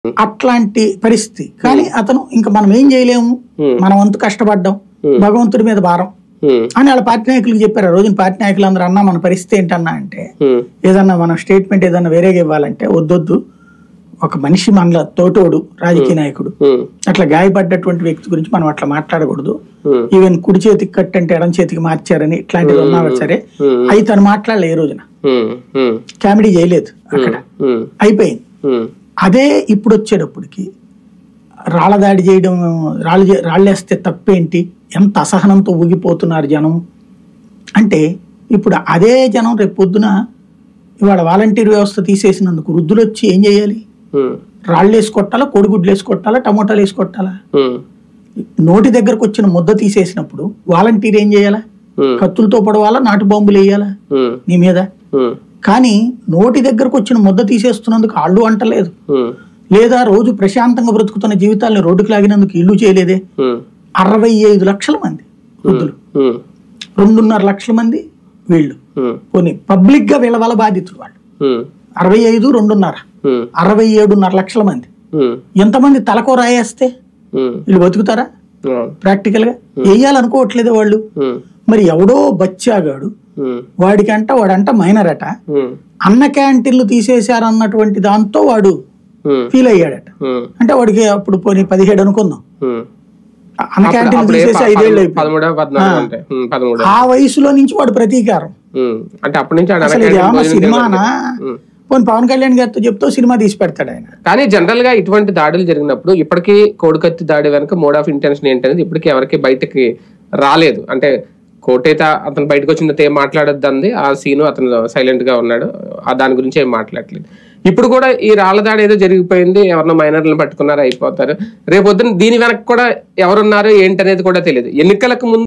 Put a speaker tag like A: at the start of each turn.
A: అట్లాంటి పరిస్థితి కానీ అతను ఇంకా మనం ఏం చేయలేము
B: Hmm.
A: మనం అంత కష్టపడ్డాం
B: Hmm.
A: భగవంతుడి మీద భారం
B: ఉమ్,
A: అని వాళ్ళ పార్టీ నాయకులకు చెప్పారు ఆ రోజున పార్టీ నాయకులు అందరూ అన్నా మన పరిస్థితి ఏంటన్నా అంటే
B: ఉమ్,
A: ఏదన్నా మనం స్టేట్మెంట్ ఏదన్నా వేరేగా ఇవ్వాలంటే వద్దొద్దు ఒక మనిషి మనలో తోటోడు రాజకీయ నాయకుడు
B: ఉమ్,
A: అట్లా గాయపడ్డటువంటి వ్యక్తి గురించి మనం అట్లా మాట్లాడకూడదు
B: ఉమ్,
A: ఈవెన్ కుడి చేతికి కట్ అంటే ఎడం చేతికి మార్చారని ఇట్లాంటివి ఉన్నా సరే
B: ఉమ్,
A: అవి తను మాట్లాడలే ఏ రోజున
B: ఉమ్, ఉమ్,
A: కామెడీ చేయలేదు అక్కడ
B: ఉమ్,
A: అయిపోయింది
B: ఉమ్,
A: అదే ఇప్పుడు వచ్చేటప్పటికి రాళ్ళ దాడి చేయడం రాళ్ళు చే- రాళ్ళేస్తే తప్పేంటి ఎంత అసహనంతో ఊగిపోతున్నారు జనం అంటే ఇప్పుడు అదే జనం రేపు పొద్దున ఇవాళ వాలంటీర్ వ్యవస్థ తీసేసినందుకు వృద్ధులు వచ్చి ఏం చేయాలి
B: ఉమ్,
A: రాళ్ళు వేసి కొట్టాలా కోడిగుడ్లు వేసి కొట్టాలా టమోటాలు వేసి కొట్టాలా
B: ఉమ్,
A: నోటి దగ్గరకు వచ్చిన ముద్ద తీసేసినప్పుడు వాలంటీర్ ఏం చేయాలా
B: ఉమ్,
A: కత్తులతో పడవాలా నాటు బాంబులు వేయాలా
B: ఉమ్,
A: నీ మీద
B: ఉమ్,
A: కానీ నోటి దగ్గరకు వచ్చిన ముద్ద తీసేస్తున్నందుకు ఆళ్ళు అంటలేదు
B: ఉమ్,
A: లేదా రోజు ప్రశాంతంగా బ్రతుకుతున్న జీవితాలను రోడ్డుకు లాగినందుకు ఇల్లు చేయలేదే
B: ఉమ్,
A: అరవై ఐదు లక్షల మంది వృద్ధులు
B: ఉమ్,
A: రెండున్నర లక్షల మంది వీళ్ళు
B: ఉమ్,
A: కొన్ని పబ్లిక్ గా వీళ్ళ వల్ల బాధితులు వాళ్ళు
B: ఉమ్,
A: అరవై ఐదు రెండున్నర
B: ఉమ్,
A: అరవై ఏడున్నర లక్షల మంది
B: ఉమ్,
A: ఎంతమంది తలకో రాయేస్తే
B: ఉమ్,
A: వీళ్ళు బతుకుతారా
B: అవును.
A: ప్రాక్టికల్ గా వేయాలనుకోవట్లేదు వాళ్ళు
B: ఉమ్,
A: మరి ఎవడో బచ్చాగాడు
B: ఉమ్,
A: వాడికంట వాడంట మైనర్ అట
B: ఉమ్,
A: అన్న క్యాంటీన్లు తీసేశారన్నటువంటి దాంతో వాడు
B: ఉమ్,
A: ఫీల్ అయ్యాడట
B: ఉమ్,
A: అంటే వాడికి అప్పుడు పోనీ పదిహేడు అనుకుందాం
B: ఉమ్.
A: అన్న
B: అప్పుడు-
A: క్యాంటీన్లు
B: అప్పుడు ఏ
A: తీసేసి
B: ప-
A: ఐదేళ్ళు
B: పదమూడు-
A: అయిపోయింది
B: పదమూడో పద్నాలుగు ఉంటాయి ఉమ్, పదమూడు
A: ఆ వయసులో నుంచి వాడు ప్రతీకారం
B: ఉమ్, అంటే అప్పటి నుంచి ఆడ
A: అసలు ఇది
B: అనకాని
A: ఏమన్నా
B: భోజనం
A: సినిమానా
B: తినడానికి. ఉమ్.
A: పోనీ పవన్ కళ్యాణ్ గారితో చెప్తూ సినిమా తీసి పెడతాడు ఆయన
B: కానీ జనరల్ గా ఇటువంటి దాడులు జరిగినప్పుడు ఇప్పటికీ కోడికత్తి దాడి వెనక మోడ్ ఆఫ్ ఇంటెన్షన్ ఏంటనేది ఇప్పటికీ ఎవరికి బయటకి రాలేదు అంటే కోటైతే అతను బయటకు వచ్చిన ఏం మాట్లాడొద్దు అంది ఆ సీను అతను సైలెంట్ గా ఉన్నాడు ఆ దాని గురించి ఏం మాట్లాడలేదు ఇప్పుడు కూడా ఈ రాళ్ళ దాడి ఏదో జరిగిపోయింది ఎవరినో మైనర్లను పట్టుకున్నారు అయిపోతారు రేపొద్దున దీని వెనక కూడా ఎవరున్నారు ఏంటనేది కూడా తెలియదు ఎన్నికలకు ముందు